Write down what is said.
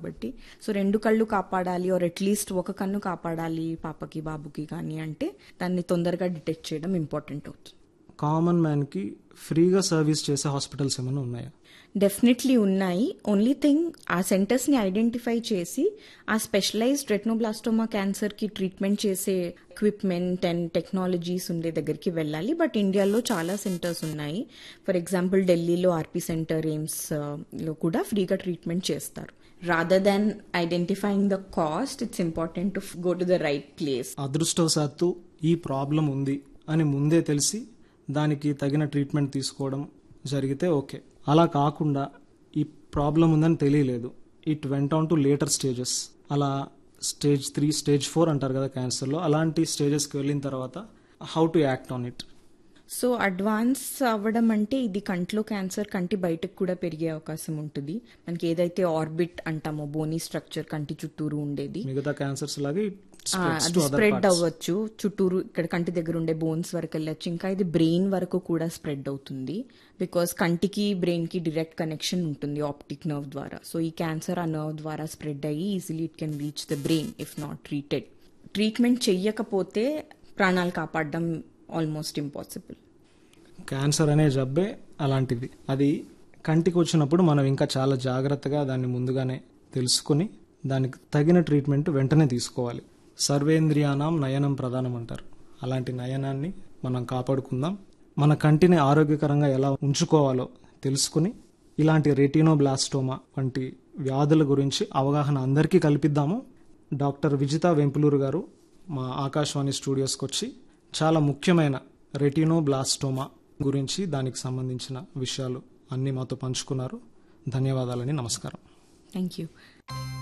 కాబట్టి సో రెండు కళ్ళు కాపాడాలి ఆర్ అట్లీస్ట్ ఒక కన్ను కాపాడాలి పాపకి బాబుకి కానీ అంటే దాన్ని తొందరగా డిటెక్ట్ చేయడం ఇంపార్టెంట్ అవుతుంది కామన్ మ్యాన్కి ఫ్రీగా సర్వీస్ చేసే హాస్పిటల్స్ ఏమైనా ఉన్నాయా డెఫినెట్లీ ఉన్నాయి ఓన్లీ థింగ్ ఆ సెంటర్స్ని ఐడెంటిఫై చేసి ఆ స్పెషలైజ్డ్ రెట్నోబ్లాస్టోమా క్యాన్సర్కి ట్రీట్మెంట్ చేసే ఎక్విప్మెంట్ అండ్ టెక్నాలజీస్ ఉండే దగ్గరికి వెళ్ళాలి బట్ ఇండియాలో చాలా సెంటర్స్ ఉన్నాయి ఫర్ ఎగ్జాంపుల్ ఢిల్లీలో ఆర్పీ సెంటర్ ఎయిమ్స్ లో కూడా ఫ్రీగా ట్రీట్మెంట్ చేస్తారు rather than identifying the cost it's important to go to the right place అదృష్టవశాత్తు ఈ ప్రాబ్లం ఉంది అని ముందే తెలిసి దానికి తగిన ట్రీట్మెంట్ తీసుకోవడం జరిగితే ఓకే అలా కాకుండా ఈ ప్రాబ్లం ఉందని తెలియలేదు it went on to later stages అలా స్టేజ్ త్రీ స్టేజ్ ఫోర్ అంటారు కదా క్యాన్సర్లో అలాంటి స్టేజెస్కి వెళ్ళిన తర్వాత how to act on it so advance అవ్వడం అంటే ఇది కంట్లో క్యాన్సర్ కంటి బయటకు కూడా పెరిగే అవకాశం ఉంటుంది మనకి ఏదైతే ఆర్బిట్ అంటామో బోనీ స్ట్రక్చర్ కంటి చుట్టూరు ఉండేది మిగతా క్యాన్సర్స్ లాగే ఆ, అది స్ప్రెడ్ అవ్వచ్చు చుట్టూరు ఇక్కడ కంటి దగ్గర ఉండే బోన్స్ వరకు వెళ్ళచ్చు ఇంకా ఇది బ్రెయిన్ వరకు కూడా స్ప్రెడ్ అవుతుంది బికాస్ కంటికి బ్రెయిన్ కి డైరెక్ట్ కనెక్షన్ ఉంటుంది ఆప్టిక్ నర్వ్ ద్వారా సో ఈ క్యాన్సర్ ఆ నర్వ్ ద్వారా స్ప్రెడ్ అయ్యి easily it can reach the brain if not treated treatment చెయ్యకపోతే ప్రాణాలు కాపాడడం ఆల్మోస్ట్ ఇంపాసిబుల్ క్యాన్సర్ అనే జబ్బే అలాంటిది అది కంటికి వచ్చినప్పుడు మనం ఇంకా చాలా జాగ్రత్తగా దాన్ని ముందుగానే తెలుసుకుని దానికి తగిన ట్రీట్మెంట్ వెంటనే తీసుకోవాలి సర్వేంద్రియానం నయనం ప్రధానం అంటారు అలాంటి నయనాన్ని మనం కాపాడుకుందాం మన కంటిని ఆరోగ్యకరంగా ఎలా ఉంచుకోవాలో తెలుసుకుని ఇలాంటి రెటినోబ్లాస్టోమా వంటి వ్యాధుల గురించి అవగాహన అందరికీ కల్పిద్దాము డాక్టర్ విజిత వెంపులూరు గారు మా ఆకాశవాణి స్టూడియోస్కి వచ్చి చాలా ముఖ్యమైన రెటినోబ్లాస్టోమా గురించి దానికి సంబంధించిన విషయాలు అన్నీ మాతో పంచుకున్నారు ధన్యవాదాలని నమస్కారం థ్యాంక్ యూ